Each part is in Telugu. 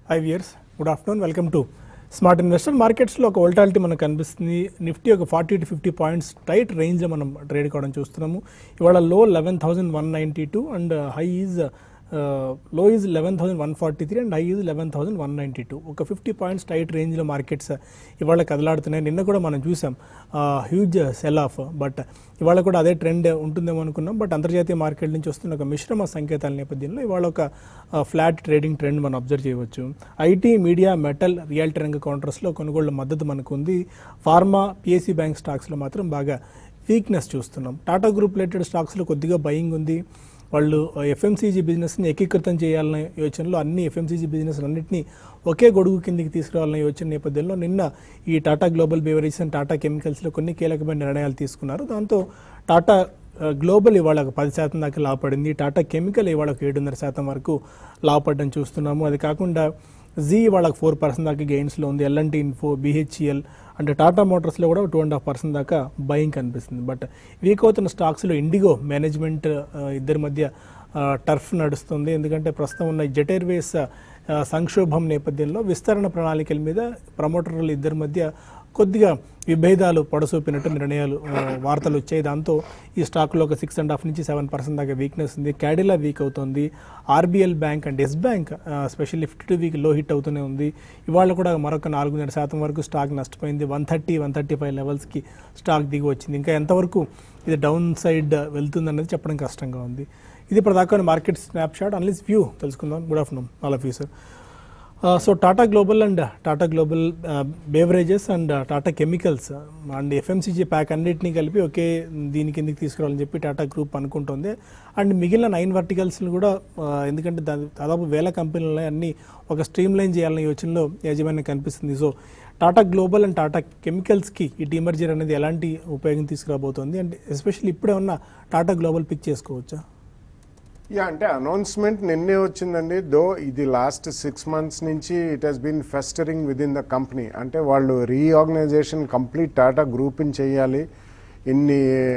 Five years good afternoon welcome to smart investor మార్కెట్స్లో ఒక వోల్టాలిటీ మనకు కనిపిస్తుంది నిఫ్టీ ఒక forty to fifty points tight రేంజ్లో మనం ట్రేడ్ కావడం చూస్తున్నాము ఇవాళ low eleven thousand one ninety two and high is low is eleven thousand one forty three and high is eleven thousand one ninety two ఒక ఫిఫ్టీ పాయింట్స్ టైట్ రేంజ్లో మార్కెట్స్ ఇవాళ కదలాడుతున్నాయి నిన్న కూడా మనం చూసాం హ్యూజ్ సెల్ ఆఫ్ బట్ ఇవాళ కూడా అదే ట్రెండ్ ఉంటుందేమో అనుకున్నాం బట్ అంతర్జాతీయ మార్కెట్ నుంచి వస్తున్న ఒక మిశ్రమ సంకేతాల నేపథ్యంలో ఇవాళ ఒక ఫ్లాట్ ట్రేడింగ్ ట్రెండ్ మనం అబ్జర్వ్ చేయవచ్చు ఐటీ మీడియా మెటల్ రియాలిటీ రంగ కౌంటర్స్లో కొనుగోళ్ల మద్దతు మనకు ఉంది ఫార్మా పిఎస్సి బ్యాంక్ స్టాక్స్లో మాత్రం బాగా వీక్నెస్ చూస్తున్నాం టాటా గ్రూప్ రిలేటెడ్ స్టాక్స్లో కొద్దిగా బయింగ్ ఉంది వాళ్ళు ఎఫ్ఎంసీజీ బిజినెస్ని ఏకీకృతం చేయాలనే యోచనలో అన్ని ఎఫ్ఎంసీజీ బిజినెస్ అన్నింటినీ ఒకే గొడుగు కిందికి తీసుకురావాలనే యోచన నేపథ్యంలో నిన్న ఈ Tata Global Beverages and Tata కెమికల్స్లో కొన్ని కీలకమైన నిర్ణయాలు తీసుకున్నారు దాంతో టాటా గ్లోబల్ ఇవాళ ఒక పది శాతం దాకా లాభపడింది టాటా కెమికల్ ఇవాళ ఒక ఏడున్నర శాతం వరకు లాభపడడం చూస్తున్నాము అది కాకుండా జీ వాళ్ళకి ఫోర్ పర్సెంట్ దాకా గెయిన్స్లో ఉంది ఎల్ఎన్టీ ఇన్ఫో బీహెచ్ఈఎల్ అంటే టాటా మోటార్స్లో కూడా టూ అండ్ హాఫ్ పర్సెంట్ దాకా బయింగ్ కనిపిస్తుంది బట్ వీక్ అవుతున్న స్టాక్స్లో ఇండిగో మేనేజ్మెంట్ ఇద్దరి మధ్య టర్ఫ్ నడుస్తుంది ఎందుకంటే ప్రస్తుతం ఉన్న జెట్ ఎయిర్వేస్ సంక్షోభం నేపథ్యంలో విస్తరణ ప్రణాళికల మీద ప్రమోటర్లు ఇద్దరి మధ్య కొద్దిగా విభేదాలు పొడసూపినట్టు నిర్ణయాలు వార్తలు వచ్చాయి దాంతో ఈ స్టాక్లో ఒక సిక్స్ అండ్ హాఫ్ నుంచి సెవెన్ పర్సెంట్ దాకా వీక్నెస్ ఉంది క్యాడిలా వీక్ అవుతుంది RBL bank and Yes bank specially fifty two week low hit అవుతూనే ఉంది ఇవాళ కూడా మరొక నాలుగున్నర శాతం వరకు స్టాక్ నష్టపోయింది one thirty one thirty five లెవెల్స్కి స్టాక్ దిగి వచ్చింది ఇంకా ఎంతవరకు ఇది డౌన్ సైడ్ వెళ్తుందన్నది చెప్పడం కష్టంగా ఉంది ఇది ప్రధాన market snapshot analyst's view తెలుసుకుందాం good afternoon all of you sir so Tata Global and Tata Global Beverages and Tata Chemicals and FMCG pack అన్నిటినీ కలిపి ఒకే దీని కిందకి తీసుకురావాలని చెప్పి టాటా గ్రూప్ అనుకుంటుంది అండ్ మిగిలిన నైన్ వర్టికల్స్ని కూడా ఎందుకంటే దాదాపు వేల కంపెనీలు అన్ని ఒక స్ట్రీమ్ లైన్ చేయాలనే యోచనలో యాజమాన్యం కనిపిస్తుంది so Tata Global and Tata కెమికల్స్కి ఈ డీమర్జర్ అనేది ఎలాంటి ఉపయోగం తీసుకురాబోతోంది అండ్ ఎస్పెషల్లీ ఇప్పుడే ఉన్న టాటా గ్లోబల్ పిక్ చేసుకోవచ్చా యా అంటే అనౌన్స్మెంట్ నిన్నే వచ్చిందండి దో ఇది లాస్ట్ సిక్స్ మంత్స్ నుంచి it has been festering with in the company అంటే వాళ్ళు రీఆర్గనైజేషన్ కంప్లీట్ టాటా గ్రూపింగ్ చేయాలి ఇన్ని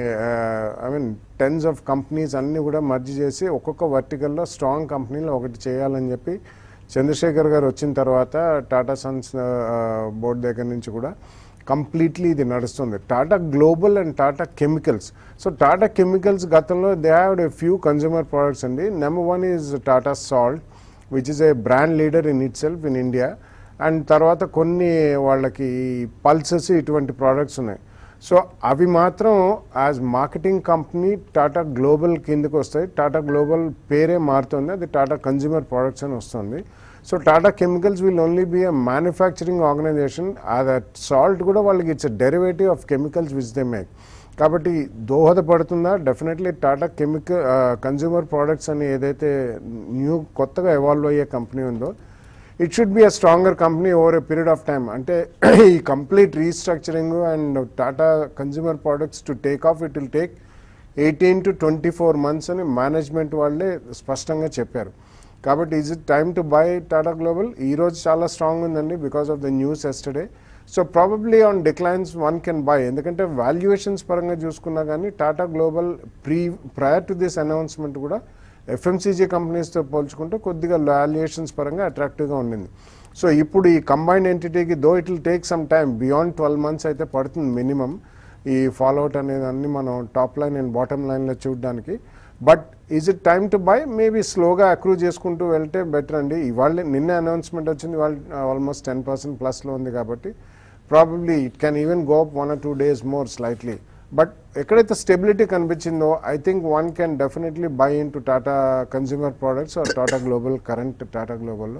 I mean tens of companies అన్నీ కూడా మర్జ్ చేసి ఒక్కొక్క వర్టికల్లో స్ట్రాంగ్ కంపెనీలో ఒకటి చేయాలని చెప్పి చంద్రశేఖర్ గారు వచ్చిన తర్వాత టాటా సన్స్ బోర్డు దగ్గర నుంచి కూడా కంప్లీట్లీ ఇది నడుస్తుంది Tata Global and Tata Chemicals so Tata Chemicals గతంలో they have a few consumer products అండి number one is Tata salt which is a brand leader in itself in India and తర్వాత కొన్ని వాళ్ళకి పల్సెస్ ఇటువంటి ప్రోడక్ట్స్ ఉన్నాయి సో అవి మాత్రం as marketing company Tata Global కిందకు వస్తాయి టాటా గ్లోబల్ పేరే మారుతుంది అది టాటా కన్జ్యూమర్ ప్రోడక్ట్స్ అని వస్తుంది so Tata Chemicals will only be a manufacturing organisation అది సాల్ట్ కూడా వాళ్ళకి it's derivative of chemicals which they make కాబట్టి దోహదపడుతుందా definitely Tata chemical consumer products అని ఏదైతే న్యూ కొత్తగా ఎవాల్వ్ అయ్యే కంపెనీ ఉందో it should be a stronger company over a period of time అంటే ఈ complete restructuring and Tata consumer products to take off it will take eighteen to twenty four months అని మేనేజ్మెంట్ వాళ్ళే స్పష్టంగా చెప్పారు కాబట్టి is it time to buy Tata Global ఈ రోజు చాలా స్ట్రాంగ్ ఉందండి because of the news yesterday so probably on declines one can buy ఎందుకంటే వాల్యుయేషన్స్ పరంగా చూసుకున్నా కానీ Tata Global pre prior to this announcement కూడా ఎఫ్ఎంసీజీ కంపెనీస్తో పోల్చుకుంటే కొద్దిగా వాల్యుయేషన్స్ పరంగా అట్రాక్టివ్గా ఉండింది సో ఇప్పుడు ఈ కంబైన్డ్ ఎంటిటీకి though it will take some time beyond twelve months అయితే పడుతుంది మినిమం ఈ ఫాలోఅవుట్ అనేది అన్ని మనం టాప్ లైన్ అండ్ బాటమ్ లైన్లో చూడడానికి but is it time to buy maybe స్లోగా అక్రూవ్ చేసుకుంటూ వెళ్తే బెటర్ అండి ఇవాళ నిన్న అనౌన్స్మెంట్ వచ్చింది వాళ్ళు ఆల్మోస్ట్ టెన్ పర్సెంట్ ప్లస్లో ఉంది కాబట్టి probably it can even go up one or two days more slightly but ఎక్కడైతే స్టెబిలిటీ కనిపించిందో I think one can definitely buy in to Tata consumer products or Tata Global current Tata గ్లోబల్లో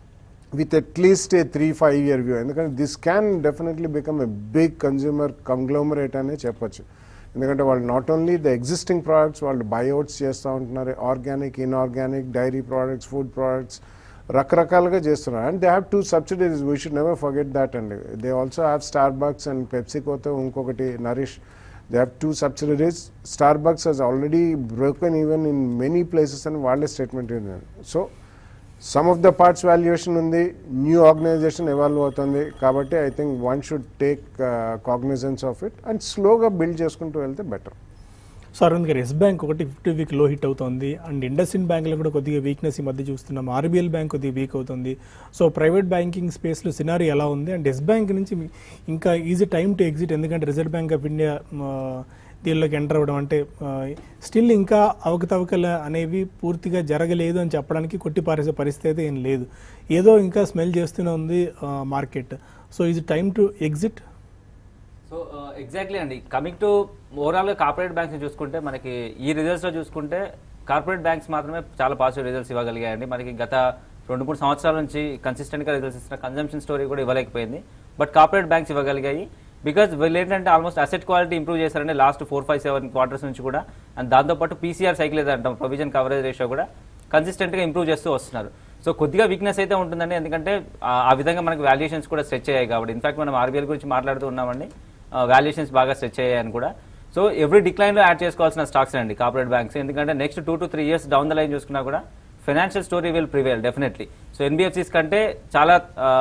with at least a three five year view ఎందుకంటే this can definitely become a big consumer conglomerate అనే చెప్పొచ్చు ఎందుకంటే వాళ్ళు not only the existing products వాళ్ళు బైఅవుట్స్ చేస్తూ ఉంటున్నారు organic inorganic dairy products food products రకరకాలుగా చేస్తున్నారు and they have two subsidies we should never forget that అండి they also have Starbucks and పెప్సికోతో ఇంకొకటి nourish they have two subsidiaries Starbucks has already broken even in many places అని వాళ్ళే statement so some of the parts valuation ఉంది న్యూ ఆర్గనైజేషన్ ఎవాల్వ్ అవుతుంది కాబట్టి I think one should take cognizance of it and స్లోగా బిల్డ్ చేసుకుంటూ వెళ్తే better so Arvind garu yes bank ఒకటి ఫిఫ్టీ వీక్ లో హిట్ అవుతుంది అండ్ ఇండస్ ఇండ్ బ్యాంక్లో కూడా కొద్దిగా వీక్నెస్ ఈ మధ్య చూస్తున్నాం ఆర్బీఎల్ బ్యాంక్ కొద్దిగా వీక్ అవుతుంది సో ప్రైవేట్ బ్యాంకింగ్ స్పేస్లో సినారీ ఎలా ఉంది అండ్ ఎస్ బ్యాంక్ నుంచి మీ- ఇంకా ఈజీ టైం టు ఎగ్జిట్ ఎందుకంటే రిజర్వ్ బ్యాంక్ ఆఫ్ ఇండియా దీనిలోకి ఎంటర్ అవ్వడం అంటే స్టిల్ ఇంకా అవకతవకలు అనేవి పూర్తిగా జరగలేదు అని చెప్పడానికి కొట్టి పారేసే పరిస్థితి అయితే ఏం లేదు ఏదో ఇంకా స్మెల్ చేస్తూనే ఉంది మార్కెట్ సో ఇది time to exit so exactly అండి కమింగ్ టు ఓవరాల్గా కార్పొరేట్ బ్యాంక్స్ చూసుకుంటే మనకి ఈ రిజల్ట్స్లో చూసుకుంటే కార్పొరేట్ బ్యాంక్స్ మాత్రమే చాలా పాజిటివ్ రిజల్ట్స్ ఇవ్వగలిగాయండి మనకి గత రెండు మూడు సంవత్సరాల నుంచి కన్సిస్టెంట్గా రిజల్ట్స్ ఇస్తున్న కన్జంప్షన్ స్టోరీ కూడా ఇవ్వలేకపోయింది బట్ కార్పొరేట్ బ్యాంక్స్ ఇవ్వగలిగాయి బికాజ్ వీళ్ళు ఏంటంటే ఆల్మోస్ట్ అసెట్ క్వాలిటీ ఇంప్రూవ్ చేశారండి last four five seven quarters నుంచి కూడా అండ్ దాంతోపాటు పీసీఆర్ సైకిల్ ఏదో అంటాం ప్రొవిజన్ కవరేజ్ రేషియో కూడా కన్సిస్టెంట్గా ఇంప్రూవ్ చేస్తూ వస్తున్నారు సో కొద్దిగా వీక్నెస్ అయితే ఉంటుందండి ఎందుకంటే ఆ- ఆ విధంగా మనకి వాల్యుయేషన్స్ కూడా స్ట్రెచ్ అయ్యాయి కాబట్టి ఇన్ఫాక్ట్ మనం ఆర్బీఎల్ గురించి మాట్లాడుతూ ఉన్నామండి వాల్యుయేషన్స్ బాగా స్ట్రెచ్ అయ్యాయని కూడా సో ఎవ్రీ డిక్లైన్లో యాడ్ చేసుకోవాల్సిన స్టాక్స్ అండి కార్పొరేట్ బ్యాంక్స్ ఎందుకంటే next two to three years down the line చూసుకున్నా కూడా financial story will prevail definitely so NBFCs కంటే చాలా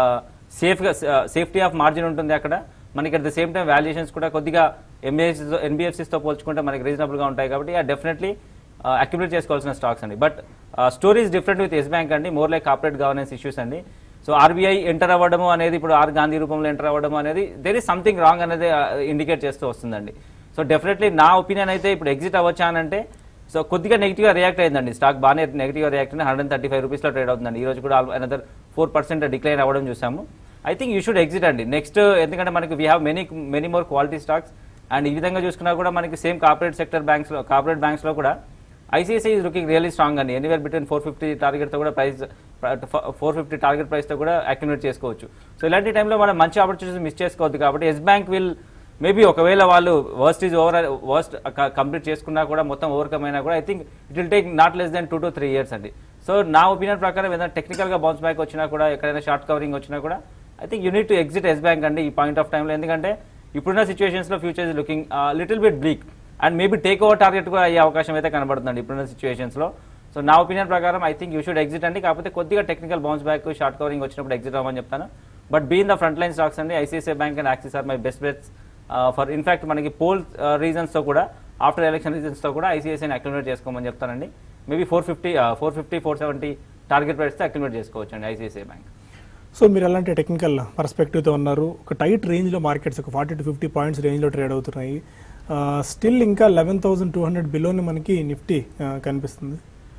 సేఫ్గా సేఫ్టీ ఆఫ్ మార్జిన్ ఉంటుంది అక్కడ మనకి at the same time valuations కూడా కొద్దిగా ఎంబీఎఫ్సిస్ ఎన్బిఎఫ్సిస్తో పోల్చుకుంటే మనకి రీజనబుల్గా ఉంటాయి కాబట్టి డెఫినెట్లీ అక్యుములేట్ చేసుకోవాల్సిన స్టాక్స్ అండి but stories different with Yes bank అండి more like corporate governance issues అండి సో ఆర్బీఐ ఎంటర్ అవ్వడము అనేది ఇప్పుడు ఆర్ గాంధీ రూపంలో ఎంటర్ అవ్వడం అనేది దేర్ ఇస్ సంథింగ్ రాంగ్ అనేది ఇండికేట్ చేస్తూ వస్తుందండి సో డెఫినెట్లీ నా ఒపీనియన్ అయితే ఇప్పుడు ఎగ్జిట్ అవ్వచ్చా అని అంటే సో కొద్దిగా నెగిటివ్గా రియాక్ట్ అయిందండి స్టాక్ బాగానే నెగిటివ్గా రియాక్ట్ అయింది హండ్రెడ్ థర్టీ ఫైవ్ రూపీస్లో ట్రేడ్ అవుతుందండి ఈ రోజు కూడా అనదర్ ఫోర్ పర్సెంట్ డిక్లైన్ అవ్వడం చూసాము I think you should exit అండి నెక్స్ట్ ఎందుకంటే మనకి we have many many more quality stocks and ఈ విధంగా చూసుకున్నా కూడా మనకి సేమ్ కార్పొరేట్ సెక్టర్ బ్యాంక్స్లో కార్పొరేట్ బ్యాంక్స్లో కూడా ICICI is looking really strong అండి ఎనీవేర్ బిట్వీన్ ఫోర్ ఫిఫ్టీ టార్గెట్తో కూడా ప్రైస్ ఫోర్ ఫిఫ్టీ టార్గెట్ ప్రైస్తో కూడా అక్యుములేట్ చేసుకోవచ్చు సో ఇలాంటి టైంలో మనం మంచి ఆపర్చునిటీస్ మిస్ చేసుకోవద్దు కాబట్టి ఎస్ బ్యాంక్ విల్ మేబీ ఒకవేళ వాళ్ళు worst is over worst complete చేసుకున్నా కూడా మొత్తం ఓవర్కమ్ అయినా కూడా I think it will take not less than two to three years అండి సో నా ఒపీనియన్ ప్రకారం ఏదైనా టెక్నికల్గా బౌన్స్ బ్యాక్ వచ్చినా కూడా ఎక్కడైనా షార్ట్ కవరింగ్ వచ్చినా కూడా I think you need to exit Yes bank అండి ఈ పాయింట్ ఆఫ్ టైంలో ఎందుకంటే ఇప్పుడున్న సిచ్యువేషన్స్లో future is looking little bit bleak and maybe take over target కూడా అయ్యే అవకాశం అయితే కనబడుతుంది ఇప్పుడున్న సిచ్యువేషన్స్లో సో నా ఒపీనియన్ ప్రకారం I think you should exit అండి కాకపోతే కొద్దిగా technical bounce back short covering వచ్చినప్పుడు ఎగ్జిట్ అవ్వమని చెప్తాను but being the front line stocks అండి ICICI bank and Axis are my best bets for in fact మనకి పోల్ రీజన్స్తో కూడా ఆఫ్టర్ ఎలక్షన్ రీజన్స్తో కూడా ఐసీఐసీని అక్యుమిలేట్ చేసుకోమని చెప్తానండి maybe four fifty four fifty four seventy target ప్రైస్తో అక్యుమిలేట్ చేసుకోవచ్చు అండి ఐసీఐసీఐ బ్యాంక్ సో మీరు ఎలాంటి టెక్నికల్ పర్స్పెక్టివ్తో ఉన్నారు ఒక టైట్ రేంజ్లో మార్కెట్స్ ఒక ఫార్టీ టు ఫిఫ్టీ పాయింట్స్ రేంజ్లో ట్రేడ్ అవుతున్నాయి స్టిల్ ఇంకా లెవెన్ థౌసండ్ టూ హండ్రెడ్ బిలోని మనకి నిఫ్టీ కనిపిస్తుంది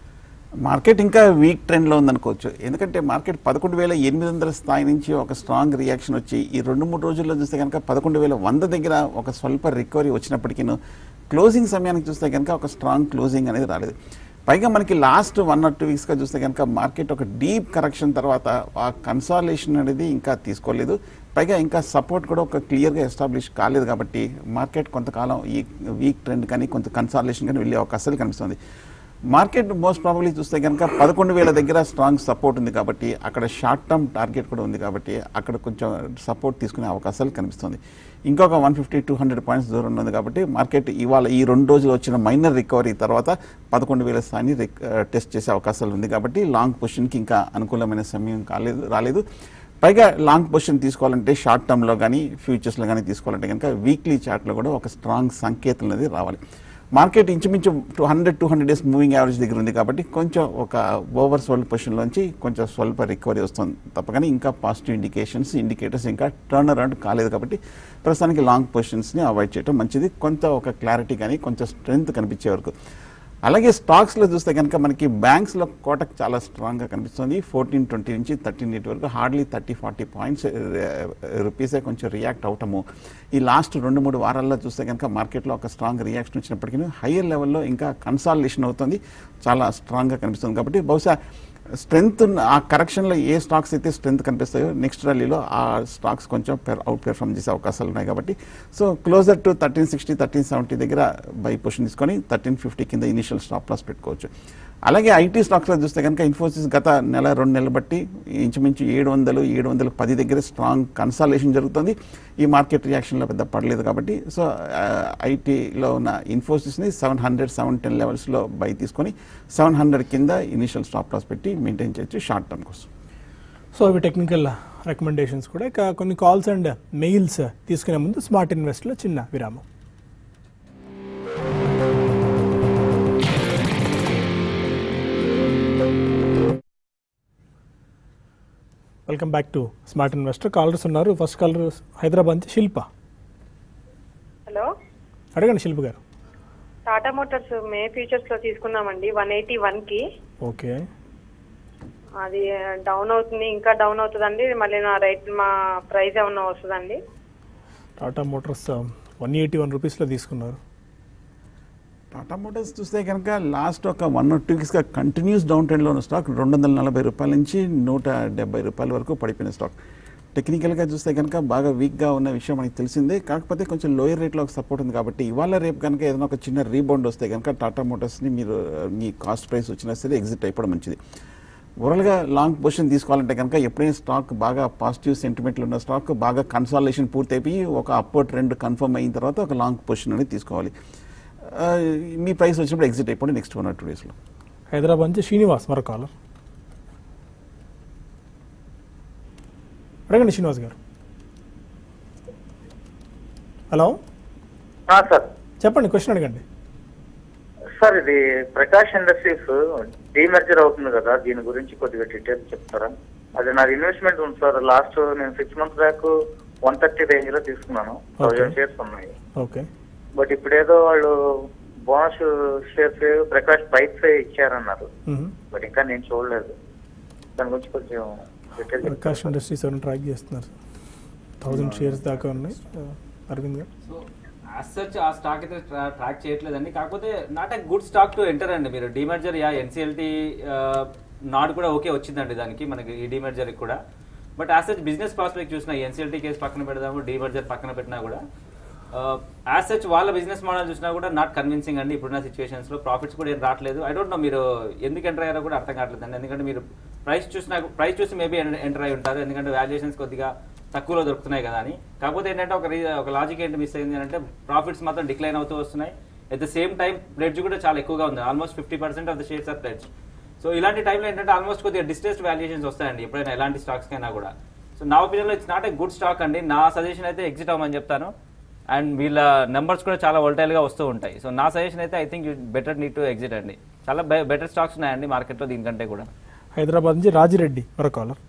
మార్కెట్ ఇంకా వీక్ ట్రెండ్లో ఉందనుకోవచ్చు ఎందుకంటే మార్కెట్ పదకొండు వేల ఎనిమిది వందల స్థాయి నుంచి ఒక స్ట్రాంగ్ రియాక్షన్ వచ్చి ఈ రెండు మూడు రోజుల్లో చూస్తే కనుక పదకొండు వేల వంద దగ్గర ఒక స్వల్ప రికవరీ వచ్చినప్పటికీ క్లోజింగ్ సమయానికి చూస్తే కనుక ఒక స్ట్రాంగ్ క్లోజింగ్ అనేది రాలేదు పైగా మనకి లాస్ట్ వన్ ఆర్ టూ వీక్స్గా చూస్తే కనుక మార్కెట్ ఒక డీప్ కరెక్షన్ తర్వాత ఆ కన్సాలేషన్ అనేది ఇంకా తీసుకోలేదు పైగా ఇంకా సపోర్ట్ కూడా ఒక క్లియర్గా ఎస్టాబ్లిష్ కాలేదు కాబట్టి మార్కెట్ కొంతకాలం ఈ వీక్ ట్రెండ్ కానీ కొంత కన్సాలేషన్ కానీ వెళ్ళే అవకాశాలు కనిపిస్తుంది మార్కెట్ మోస్ట్ ప్రాబబ్లీ చూస్తే కనుక పదకొండు వేల దగ్గర స్ట్రాంగ్ సపోర్ట్ ఉంది కాబట్టి అక్కడ షార్ట్ టర్మ్ టార్గెట్ కూడా ఉంది కాబట్టి అక్కడ కొంచెం సపోర్ట్ తీసుకునే అవకాశాలు కనిపిస్తుంది ఇంకొక one fifty two hundred points దూరం ఉంది కాబట్టి మార్కెట్ ఇవాళ ఈ రెండు రోజులు వచ్చిన మైనర్ రికవరీ తర్వాత పదకొండు వేల స్థాయిని టెస్ట్ చేసే అవకాశాలు ఉంది కాబట్టి లాంగ్ పొజిషన్కి ఇంకా అనుకూలమైన సమయం కాలేదు రాలేదు పైగా లాంగ్ పొజిషన్ తీసుకోవాలంటే షార్ట్ టర్మ్లో కానీ ఫ్యూచర్స్లో కానీ తీసుకోవాలంటే కనుక వీక్లీ చార్ట్లో కూడా ఒక స్ట్రాంగ్ సంకేతం అనేది రావాలి మార్కెట్ ఇంచుమించు two hundred two hundred days moving average దగ్గర ఉంది కాబట్టి కొంచెం ఒక ఓవర్ సోల్డ్ పొజిషన్లోంచి కొంచెం స్వల్ప రికవరీ వస్తుంది తప్పగానే ఇంకా పాజిటివ్ ఇండికేషన్స్ ఇండికేటర్స్ ఇంకా టర్న్ అరౌండ్ కాలేదు కాబట్టి ప్రస్తుతానికి లాంగ్ పొజిషన్స్ని అవాయిడ్ చేయడం మంచిది కొంత ఒక క్లారిటీ కానీ కొంచెం స్ట్రెంగ్త్ కనిపించే వరకు అలాగే స్టాక్స్లో చూస్తే కనుక మనకి బ్యాంక్స్లో కోటక్ చాలా స్ట్రాంగ్గా కనిపిస్తుంది ఫోర్టీన్ ట్వంటీ నుంచి థర్టీన్ ఎయిట్ వరకు హార్డ్లీ థర్టీ ఫార్టీ పాయింట్స్ రూపీసే కొంచెం రియాక్ట్ అవటము ఈ లాస్ట్ రెండు మూడు వారాల్లో చూస్తే కనుక మార్కెట్లో ఒక స్ట్రాంగ్ రియాక్షన్ వచ్చినప్పటికీ హయ్యర్ లెవెల్లో ఇంకా కన్సాలిడేషన్ అవుతుంది చాలా స్ట్రాంగ్గా కనిపిస్తుంది కాబట్టి బహుశా స్ట్రెంగ్త్ ఆ కరెక్షన్లో ఏ స్టాక్స్ అయితే స్ట్రెంగ్త్ కనిపిస్తాయో నెక్స్ట్ ర్యాలీలో ఆ స్టాక్స్ కొంచెం పెర్ అవుట్ పెర్ఫామ్ చేసే అవకాశాలు ఉన్నాయి కాబట్టి so closer to thirteen sixty thirteen seventy దగ్గర బై పొజిషన్ తీసుకొని థర్టీన్ ఫిఫ్టీ కింద ఇనిషియల్ స్టాప్ లాస్ పెట్టుకోవచ్చు అలాగే ఐటీ స్టాక్స్లో చూస్తే కనుక ఇన్ఫోసిస్ గత నెల రెండు నెలలు బట్టి ఇంచుమించు ఏడు వందలు ఏడు వందల పది దగ్గర స్ట్రాంగ్ కన్సాలేషన్ జరుగుతుంది ఈ మార్కెట్ రియాక్షన్లో పెద్ద పడలేదు కాబట్టి సో ఐటీలో ఉన్న ఇన్ఫోసిస్ని సెవెన్ హండ్రెడ్ సెవెన్ టెన్ లెవెల్స్లో బై తీసుకొని సెవెన్ హండ్రెడ్ కింద ఇనిషియల్ స్టాప్ లాస్ పెట్టి మెయింటైన్ చేయొచ్చు షార్ట్ టర్మ్ కోసం సో అవి టెక్నికల్ రికమెండేషన్స్ కూడా ఇక కొన్ని కాల్స్ అండ్ మెయిల్స్ తీసుకునే ముందు స్మార్ట్ ఇన్వెస్ట్లో చిన్న విరామం welcome back to smart investor callers ఉన్నారు ఫస్ట్ కాలర్ హైదరాబాద్ నుంచి శిల్ప హలో అడగండి శిల్ప గారు టాటా మోటార్స్ మే ఫ్యూచర్స్ లో తీసుకున్నామండి వన్ ఎయిటీ వన్ కి ఓకే అది డౌన్ అవుతుంది ఇంకా డౌన్ అవుతుందండి మళ్ళీ నా రైట్ మా ప్రైస్ ఏమన్నా వస్తుందండి Tata Motors one eighty one రూపీస్లో తీసుకున్నారు టాటా మోటార్స్ చూస్తే కనుక లాస్ట్ ఒక వన్ ఆర్ టూ వీక్స్గా కంటిన్యూస్ డౌన్ ట్రెండ్లో ఉన్న స్టాక్ రెండు వందల నలభై రూపాయల నుంచి నూట డెబ్బై రూపాయల వరకు పడిపోయిన స్టాక్ టెక్నికల్గా చూస్తే కనుక బాగా వీక్గా ఉన్న విషయం మనకి తెలిసిందే కాకపోతే కొంచెం లోయర్ రేట్లో ఒక సపోర్ట్ ఉంది కాబట్టి ఇవాళ రేపు కనుక ఏదైనా ఒక చిన్న రీబౌండ్ వస్తే కనుక టాటా మోటార్స్ని మీరు మీ కాస్ట్ ప్రైస్ వచ్చినా సరే ఎగ్జిట్ అయిపోవడం మంచిది ఓవరాల్గా లాంగ్ పొజిషన్ తీసుకోవాలంటే కనుక ఎప్పుడైనా స్టాక్ బాగా పాజిటివ్ సెంటిమెంట్లు ఉన్న స్టాక్ బాగా కన్సాలేషన్ పూర్తి అయిపోయి ఒక అప్పర్ ట్రెండ్ కన్ఫర్మ్ అయిన తర్వాత ఒక లాంగ్ పొజిషన్ అనేది తీసుకోవాలి ఆ, మీ ప్రైస్ వచ్చినప్పుడు ఎగ్జిట్ అయిపోండి నెక్స్ట్ వన్ ఆర్ టూ డేస్లో హైదరాబాద్ నుంచి శ్రీనివాస్ మరో కాలర్ అడగండి శ్రీనివాస్ గారు హలో సార్ చెప్పండి క్వశ్చన్ అడగండి సార్ ఇది ప్రకాష్ ఇండస్ట్రీస్ డీమర్జర్ అవుతుంది కదా దీని గురించి కొద్దిగా డీటెయిల్స్ చెప్తారా అది నాది ఇన్వెస్ట్మెంట్ ఉంది సార్ లాస్ట్ నేను six months back one thirty range లో తీసుకున్నాను థౌసండ్ షేర్స్ ఉన్నాయి ఓకే బట్ ఇప్పుడేదో వాళ్ళు బోనస్ షేర్స్ ప్రకాష్ బైక్స్ ఇచ్చారన్నారు బట్ ఇంకా నేను చూడలేదు దాని గురించి కొంచెం డీటెయిల్ ప్రకాష్ ఇండస్ట్రీస్ ఎవరైనా ట్రాక్ చేస్తున్నారు థౌజండ్ షేర్స్ దాకా ఉన్నాయి ఆ, Aravind garu so as such ఆ స్టాక్ అయితే ట్రా- ట్రాక్ చేయట్లేదండి కాకపోతే not a good stock to enter అండి మీరు డిమర్జర్ యా ఎన్సిఎల్టీ నాట్ కూడా ఓకే వచ్చిందండి దానికి మనకి ఈ డిమర్జర్ కూడా but as such business prospect చూసిన ఎన్సిఎల్టీ కేసు పక్కన పెడదాము డిమర్జర్ పక్కన పెట్టినా కూడా యాజ్ సచ్ వాళ్ళ బిజినెస్ మోడల్ చూసినా కూడా నాట్ కన్విన్సింగ్ అండి ఇప్పుడున్న సిచ్యువేషన్స్ లో ప్రాఫిట్స్ కూడా ఏం రావట్లేదు ఐ డోంట్ నో మీరు ఎందుకు ఎంటర్ అయ్యారో కూడా అర్థం కావట్లేదు అండి ఎందుకంటే మీరు ప్రైస్ చూసినా ప్రైస్ చూసి మేబీ ఎంటర్ అయి ఉంటారు ఎందుకంటే వాల్యుయేషన్స్ కొద్దిగా తక్కువలో దొరుకుతున్నాయి కదా అని కాకపోతే ఏంటంటే ఒక రీ- ఒక లాజిక్ ఏంటి మిస్ అయింది అంటే ప్రాఫిట్స్ మాత్రం డిక్లైన్ అవుతూ వస్తున్నాయి at the same time pledge కూడా చాలా ఎక్కువగా ఉంది almost fifty percent of the shares are pledge so ఇలాంటి టైంలో ఏంటంటే ఆల్మోస్ట్ కొద్దిగా డిస్ట్రెస్డ్ వాల్యుయేషన్స్ వస్తాయండి ఎప్పుడైనా ఎలాంటి స్టాక్స్ కైనా కూడా సో నా ఒపీనియన్లో it's not a good stock అండి నా సజెషన్ అయితే ఎగ్జిట్ అవ్వమని చెప్తాను అండ్ వీళ్ళ నెంబర్స్ కూడా చాలా volatile గా వస్తూ ఉంటాయి సో నా సజెషన్ అయితే I think you better need to exit అండి చాలా బెటర్ స్టాక్స్ ఉన్నాయండి మార్కెట్లో దీనికంటే కూడా హైదరాబాద్ నుంచి రాజిరెడ్డి మరో కాలర్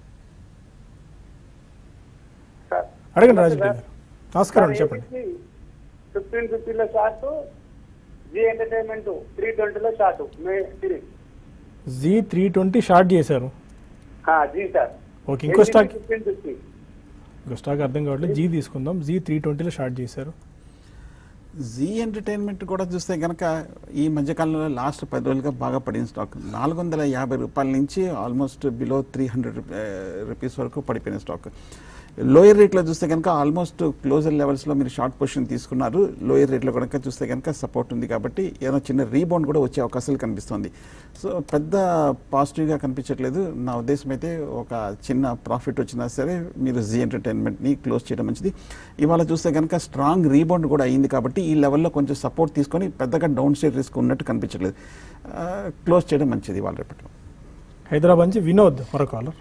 సార్ అడగండి రాజిరెడ్డి గారు నమస్కారం అండి చెప్పండి ఫిఫ్టీన్ ఫిఫ్టీలో షార్ట్ జీ ఎంటర్టైన్మెంట్ త్రీ ట్వంటీలో షార్ట్ మే three Zee three twenty short చేశారు జీ సార్ ఓకే ఇంకో స్టాక్ ఫిఫ్టీన్ ఫిఫ్టీ ఇంకో స్టాక్ అర్థం కావట్లేదు జీ తీసుకుందాం జీ త్రీ ట్వంటీలో షార్ట్ చేశారు జీ ఎంటర్టైన్మెంట్ కూడా చూస్తే కనుక ఈ మధ్యకాలంలో లాస్ట్ పది రోజులుగా బాగా పడిన స్టాక్ నాలుగు వందల యాభై రూపాయల నుంచి almost below three hundred rupees వరకు పడిపోయిన స్టాక్ లోయర్ రేట్లో చూస్తే కనుక ఆల్మోస్ట్ క్లోజర్ లెవెల్స్లో మీరు షార్ట్ పొజిషన్ తీసుకున్నారు లోయర్ రేట్లో కనుక చూస్తే కనుక సపోర్ట్ ఉంది కాబట్టి ఏదైనా చిన్న రీబౌండ్ కూడా వచ్చే అవకాశాలు కనిపిస్తుంది సో పెద్ద పాజిటివ్గా కనిపించట్లేదు నా ఉద్దేశం అయితే ఒక చిన్న ప్రాఫిట్ వచ్చినా సరే మీరు జీ ఎంటర్టైన్మెంట్ని క్లోజ్ చేయడం మంచిది ఇవాళ చూస్తే కనుక స్ట్రాంగ్ రీబౌండ్ కూడా అయింది కాబట్టి ఈ లెవెల్లో కొంచెం సపోర్ట్ తీసుకొని పెద్దగా డౌన్ సైడ్ రిస్క్ ఉన్నట్టు కనిపించట్లేదు క్లోజ్ చేయడం మంచిది ఇవాళ రేపట్లో హైదరాబాద్ నుంచి వినోద్ మరో కాలర్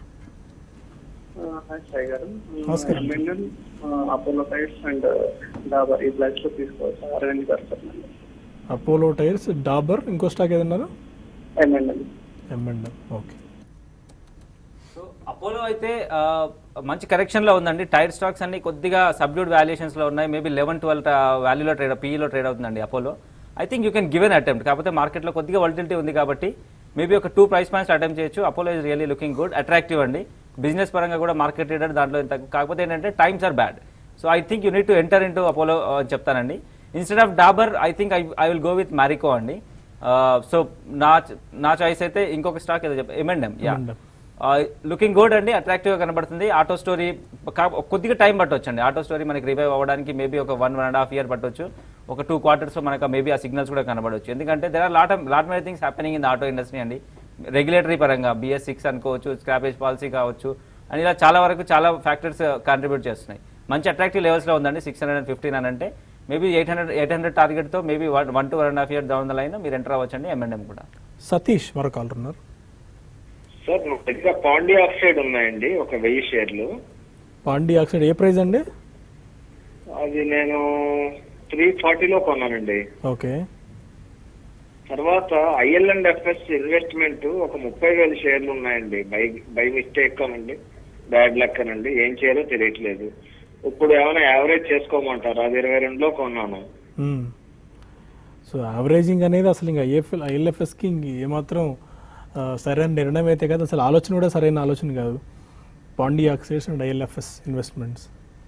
సాయి గారు నమస్కారం. M&M Apollo Tyres and Dabur ఈ బ్లడ్ లో తీసుకోవచ్చు అరవింద్ గారు చెప్పండి అపోలో టైర్స్ డాబర్ ఇంకో స్టాక్ ఏదన్నారు ఎంఎన్ఎం ఎంఎండ్ ఓకే సో అపోలో అయితే ఆ, మంచి కరెక్షన్ లో ఉందండి టైర్ స్టాక్స్ అన్ని కొద్దిగా సబ్డ్యూడ్ వాల్యుయేషన్స్ లో ఉన్నాయి మేబీ లెవెన్ ట్వెల్వ్ వాల్యూలో ట్రేడ్ పీఈలో ట్రేడ్ అవుతుందండి Apollo I think you can give an attempt కాకపోతే మార్కెట్లో కొద్దిగా వల్టిలిటీ ఉంది కాబట్టి మేబీ ఒక టూ ప్రైస్ పాయింట్స్ అటెంప్ట్ చేయొచ్చు Apollo is really looking good attractive అండి బిజినెస్ పరంగా కూడా మార్కెట్ రీడర్ దాంట్లో ఇంత కాకపోతే ఏంటంటే times are bad so I think you need to enter in to Apollo అని చెప్తానండి instead of Dabur I think I I will go with Marico అండి సో నా నా చాయిస్ అయితే ఇంకొక స్టాక్ ఏదో చెప్ప ఎంఎండ్ఎం యా M&M. లుకింగ్ గుడ్ అండి అట్రాక్టివ్ గా కనబడుతుంది ఆటో స్టోరీ కొద్దిగా టైం పట్టొచ్చు అండి ఆటో స్టోరీ మనకి రివైవ్ అవ్వడానికి మేబీ ఒక one one and half year పట్టొచ్చు ఒక టూ క్వార్టర్స్ లో మనకు మేబీ ఆ సిగ్నల్స్ కూడా కనబడవచ్చు ఎందుకంటే there are lot lot many things happening in auto industry అండి రెగ్యులేటరీ పరంగా బిఎస్ సిక్స్ అనుకోవచ్చు స్క్రాపేజ్ పాలసీ కావచ్చు అని ఇలా చాలా వరకు చాలా ఫ్యాక్టర్స్ కాంట్రిబ్యూట్ చేస్తున్నాయి మంచి అట్రాక్టివ్ లెవెల్స్ లో ఉందండి సిక్స్ హండ్రెడ్ అండ్ ఫిఫ్టీన్ అని అంటే maybe eight hundred eight hundred target తో maybe one to one and half year down the line మీరు ఎంటర్ అవ్వచ్చండి ఎంఎండ్ఎం కూడా సతీష్ మరో కాలర్ ఉన్నారు సార్ నా దగ్గర పాండి ఆక్సైడ్ ఉన్నాయండి ఒక వెయ్యి షేర్లు పాండి ఆక్సైడ్ ఏ ప్రైస్ అండి అది నేను త్రీ ఫార్టీలో కొన్నానండి ఓకే తర్వాత ఐఎల్ అండ్ ఎఫ్ఎస్ ఇన్వెస్ట్మెంట్ ఒక ముప్పై వేల షేర్లు ఉన్నాయండి బై బై మిస్టేక్ అనండి బ్యాడ్ లక్ అనండి ఏం చేయాలో తెలియట్లేదు ఇప్పుడు ఏమైనా యావరేజ్ చేసుకోమంటారు అది ఇరవై రెండులో కొన్నాను మ్మ్. సో యావరేజింగ్ అనేది అసలు ఇంకా ఏఎఫ్ఎల్ ఐఎల్ఎఫ్ఎస్కి ఇంక ఏమాత్రం ఆ, సరైన నిర్ణయం అయితే కాదు అసలు ఆలోచన కూడా సరైన ఆలోచన కాదు Pondy Oxides and ILFS investments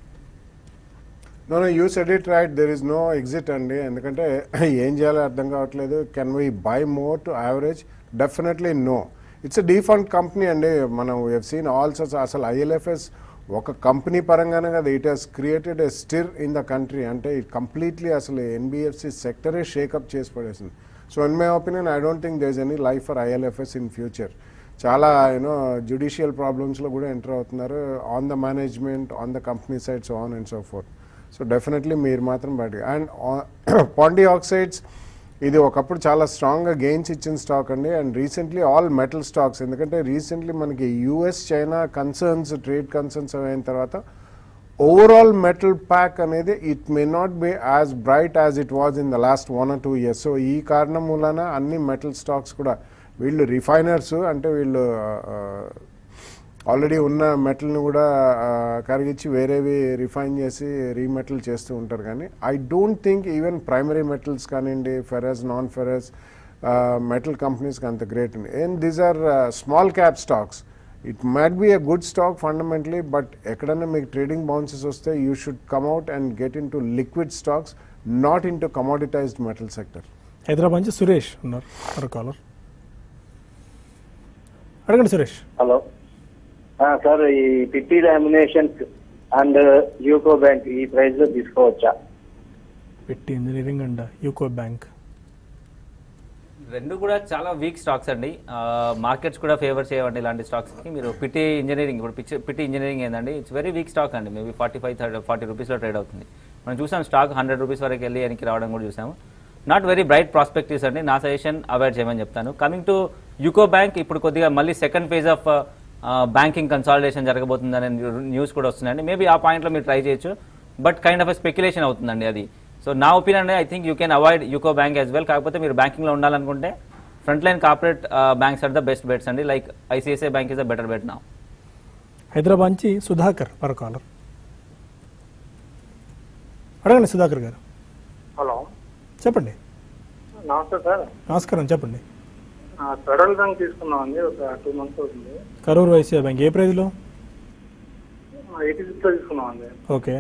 no no you said it right there is no exit అండి ఎందుకంటే ఏం చేయాలో అర్థం కావట్లేదు can we buy more to average definitely no it's a defunct company అండి మనం వెవ్ సీన్ ఆల్సో అసలు ఐఎల్ఎఫ్ఎస్ ఒక కంపెనీ పరంగానే కదా it has created a stir in the country అంటే ఇట్ కంప్లీట్లీ అసలు ఎన్బిఎఫ్సి సెక్టరే షేకప్ చేసి పడేసింది so in my opinion I don't think there is any life for ILFS in future చాలా యూనో జ్యుడిషియల్ ప్రాబ్లమ్స్లో కూడా ఎంటర్ అవుతున్నారు on the management on the company side so on and so forth so definitely మీరు మాత్రం బయట అండ్ పాండి ఆక్సైడ్స్ ఇది ఒకప్పుడు చాలా స్ట్రాంగ్గా గెయిన్స్ ఇచ్చిన స్టాక్ అండి and recently all metal stocks ఎందుకంటే రీసెంట్లీ మనకి US China concerns trade concerns అయిన తర్వాత ఓవరాల్ మెటల్ ప్యాక్ అనేది it may not be as bright as it was in the last one or two years so ఈ కారణం మూలన అన్ని మెటల్ స్టాక్స్ కూడా వీళ్ళు రిఫైనర్స్ అంటే వీళ్ళు ఆల్రెడీ ఉన్న మెటల్ని కూడా ఆ, కరిగించి వేరేవి రిఫైన్ చేసి రీమెటల్ చేస్తూ ఉంటారు కానీ I don't think even primary metals కానివ్వండి ఫెరస్ నాన్ ఫెరస్ మెటల్ కంపెనీస్కి అంత గ్రేట్ ఉంది and these are small cap stocks it might be a good stock fundamentally but ఎక్కడైనా మీకు ట్రేడింగ్ బౌన్సెస్ వస్తే you should come out and get in to liquid stocks not in to commoditized metal sector Hyderabad నుంచి సురేష్ ఉన్నారు మరో కాలర్ అడగండి సురేష్ హలో ఆ, సార్ ఈ PP laminations and UCO bank ఈ ప్రైస్ లో తీసుకోవచ్చా పెట్టి ఇంజనీరింగ్ అండ్ యూకో బ్యాంక్ రెండు కూడా చాలా వీక్ స్టాక్స్ అండి మార్కెట్స్ కూడా ఫేవర్ చేయవండి ఇలాంటి స్టాక్స్కి మీరు పిటి ఇంజనీరింగ్ ఇప్పుడు పిచ్చి పిటి ఇంజనీరింగ్ ఏంటండి ఇట్స్ వెరీ వీక్ స్టాక్ అండి maybe forty five thirty forty రూపీస్లో ట్రేడ్ అవుతుంది మనం చూసాం స్టాక్ హండ్రెడ్ రూపీస్ వరకు వెళ్ళి వెనక్కి రావడం కూడా చూసాము నాట్ వెరీ బ్రైట్ ప్రాస్పెక్టివ్స్ అండి నా సజెషన్ అవాయిడ్ చేయమని చెప్తాను కమింగ్ టు యూకో బ్యాంక్ ఇప్పుడు కొద్దిగా మళ్ళీ second phase of banking consolidation జరగబోతుందనే న్యూస్ కూడా వస్తుందండి మేబీ ఆ పాయింట్లో మీరు ట్రై చేయొచ్చు బట్ కైండ్ ఆఫ్ స్పెక్యులేషన్ అవుతుందండి అది సో నా opinion I think you can avoid UCO bank as well కాకపోతే మీరు బ్యాంకింగ్లో ఉండాలనుకుంటే front line corporate banks are the best bets అండి like ICICI bank is the better bet నా హైదరాబాద్ నుంచి సుధాకర్ మరో కాలర్ అడగండి సుధాకర్ గారు హలో చెప్పండి నమస్తే సార్ నమస్కారం చెప్పండి ఫెడరల్ బ్యాంక్ తీసుకున్నామండి ఒక టూ మంత్స్ అవుతుంది కరూర్ వైశ్య బ్యాంక్ ఏ ప్రైజ్లో ఎయిటీ సిక్స్ లో తీసుకున్నామండి ఓకే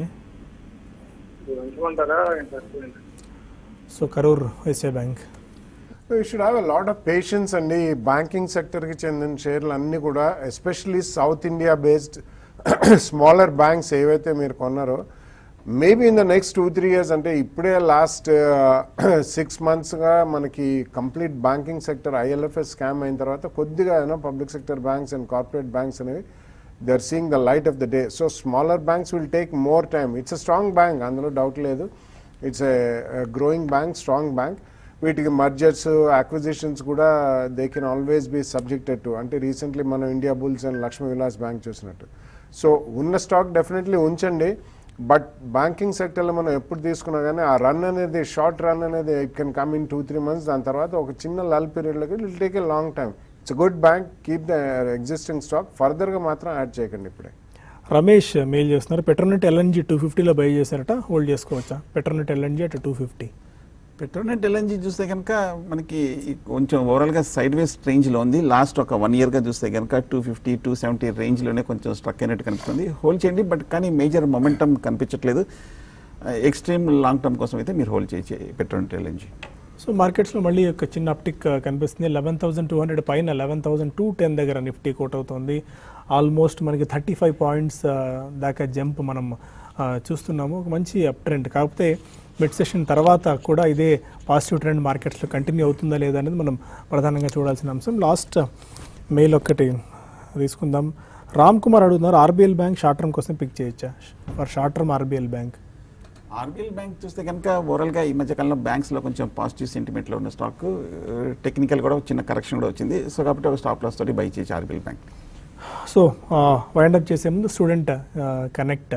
ఇది ఉంచుకుంటారా interest so Karur Vysya bank you should have a lot of patience అండి ఈ బ్యాంకింగ్ సెక్టర్కి చెందిన షేర్లు అన్నీ కూడా especially South India based smaller banks ఏవైతే మీరు కొన్నారో maybe in the next two three years అంటే ఇప్పుడే లాస్ట్ సిక్స్ మంత్స్గా మనకి complete banking sector ILFS scam అయిన తర్వాత కొద్దిగా you know public sector banks and corporate banks అనేవి they are seeing the light of the day so smaller banks will take more time it's a strong bank అందులో డౌట్ లేదు it's a growing bank strong bank వీటికి మర్జర్స్ అక్విజిషన్స్ కూడా they can always be subjected to అంటే రీసెంట్లీ మనం Indiabulls and Lakshmi Vilas bank చూసినట్టు సో ఉన్న స్టాక్ డెఫినెట్లీ ఉంచండి బట్ బ్యాంకింగ్ సెక్టర్లో మనం ఎప్పుడు తీసుకున్నా కానీ ఆ రన్ అనేది షార్ట్ రన్ అనేది it can come in two three months దాని తర్వాత ఒక చిన్న లల్ పీరియడ్లోకి will take a long time it's good bank keep the existing stock ఫర్దర్గా మాత్రం యాడ్ చేయకండి ఇప్పుడే రమేష్ మెయిల్ చేస్తున్నారు పెట్రోనెట్ ఎల్ఎన్జీ టూ ఫిఫ్టీలో బై చేశారట హోల్డ్ చేసుకోవచ్చా పెట్రోనెట్ ఎల్ఎన్జీ అటు టూ ఫిఫ్టీ పెట్రోనెట్ ఎల్ఎన్జీ చూస్తే కనుక మనకి కొంచెం ఓవరాల్గా సైడ్ వేస్ రేంజ్లో ఉంది లాస్ట్ ఒక వన్ ఇయర్గా చూస్తే కనుక టూ ఫిఫ్టీ టూ సెవెంటీ రేంజ్లోనే కొంచెం స్ట్రక్ అయినట్టు కనిపిస్తుంది హోల్డ్ చేయండి బట్ కానీ మేజర్ మొమెంటం కనిపించట్లేదు ఎక్స్ట్రీమ్ లాంగ్ టర్మ్ కోసం అయితే మీరు హోల్డ్ చేయొచ్చు పెట్రోనెట్ ఎల్ఎన్జీ సో మార్కెట్స్లో మళ్ళీ ఒక చిన్న అప్టిక్ కనిపిస్తుంది లెవెన్ థౌసండ్ టూ హండ్రెడ్ పైన లెవెన్ థౌసండ్ టూ టెన్ దగ్గర నిఫ్టీ కోట్ అవుతుంది ఆల్మోస్ట్ మనకి థర్టీ ఫైవ్ పాయింట్స్ దాకా జంప్ మనం ఆ, చూస్తున్నాము ఒక మంచి అప్ ట్రెండ్ కాకపోతే మిడ్ సెషన్ తర్వాత కూడా ఇదే పాజిటివ్ ట్రెండ్ మార్కెట్స్లో కంటిన్యూ అవుతుందా లేదా అనేది మనం ప్రధానంగా చూడాల్సిన అంశం లాస్ట్ మెయిల్ ఒక్కటి తీసుకుందాం రామ్ కుమార్ అడుగుతున్నారు ఆర్బీఎల్ బ్యాంక్ షార్ట్ టర్మ్ కోసం పిక్ చేయొచ్చా for short term RBL bank RBL bank చూస్తే కనుక ఓవరాల్గా ఈ మధ్య కాలంలో బ్యాంక్స్లో కొంచెం పాజిటివ్ సెంటిమెంట్లో ఉన్న స్టాక్ టెక్నికల్ కూడా ఒక చిన్న కరెక్షన్ కూడా వచ్చింది సో కాబట్టి ఒక స్టాప్ లాస్ తోటి బై చేయొచ్చు ఆర్బీఎల్ బ్యాంక్ సో వైండప్ చేసే ముందు స్టూడెంట్ కనెక్ట్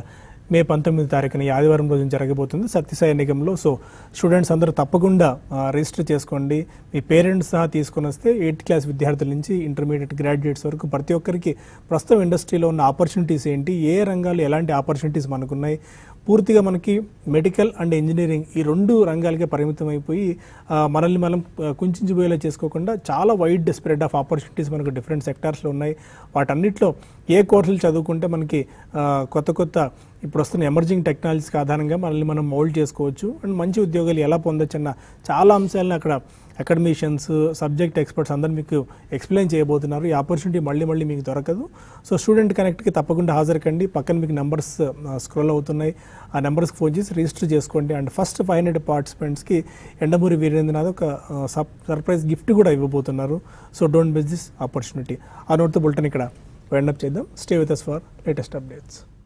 మే పంతొమ్మిది తారీఖున ఈ ఆదివారం రోజున జరగబోతుంది సత్యసాయి నిగంలో సో స్టూడెంట్స్ అందరూ తప్పకుండా ఆ, రిజిస్టర్ చేసుకోండి మీ పేరెంట్స్ సహా తీసుకొని వస్తే ఎయిత్ క్లాస్ విద్యార్థుల నుంచి ఇంటర్మీడియట్ గ్రాడ్యుయేట్స్ వరకు ప్రతి ఒక్కరికి ప్రస్తుతం ఇండస్ట్రీలో ఉన్న ఆపర్చునిటీస్ ఏంటి ఏ రంగాలు ఎలాంటి ఆపర్చునిటీస్ మనకున్నాయి పూర్తిగా మనకి మెడికల్ అండ్ ఇంజనీరింగ్ ఈ రెండు రంగాలకే పరిమితం అయిపోయి ఆ, మనల్ని మనం ఆ, కుంచించిపోయేలా చేసుకోకుండా చాలా వైడ్ స్ప్రెడ్ ఆఫ్ ఆపర్చునిటీస్ మనకు డిఫరెంట్ సెక్టార్స్లో ఉన్నాయి వాటన్నిటిలో ఏ కోర్సులు చదువుకుంటే మనకి ఆ, కొత్త కొత్త ఇప్పుడు వస్తున్న ఎమర్జింగ్ టెక్నాలజీస్కి ఆధారంగా మనల్ని మనం మౌల్డ్ చేసుకోవచ్చు అండ్ మంచి ఉద్యోగాలు ఎలా పొందొచ్చు అన్న చాలా అంశాలను అక్కడ అకాడమిషియన్స్ సబ్జెక్ట్ ఎక్స్పర్ట్స్ అందరూ మీకు ఎక్స్ప్లెయిన్ చేయబోతున్నారు ఈ ఆపర్చునిటీ మళ్ళీ మళ్ళీ మీకు దొరకదు సో స్టూడెంట్ కనెక్ట్కి తప్పకుండా హాజరు కండి పక్కన మీకు నెంబర్స్ స్క్రోల్ అవుతున్నాయి ఆ నెంబర్స్కి ఫోన్ చేసి రిజిస్టర్ చేసుకోండి అండ్ ఫస్ట్ ఫైవ్ హండ్రెడ్ పార్టిసిపెంట్స్కి ఎండమూరి వీరేంద్రనాథ్ ఒక సర్ప్రైజ్ గిఫ్ట్ కూడా ఇవ్వబోతున్నారు so don't miss this opportunity ఆ నోట్తో బుల్టన్ ఇక్కడ వైండప్ చేద్దాం stay with us for latest updates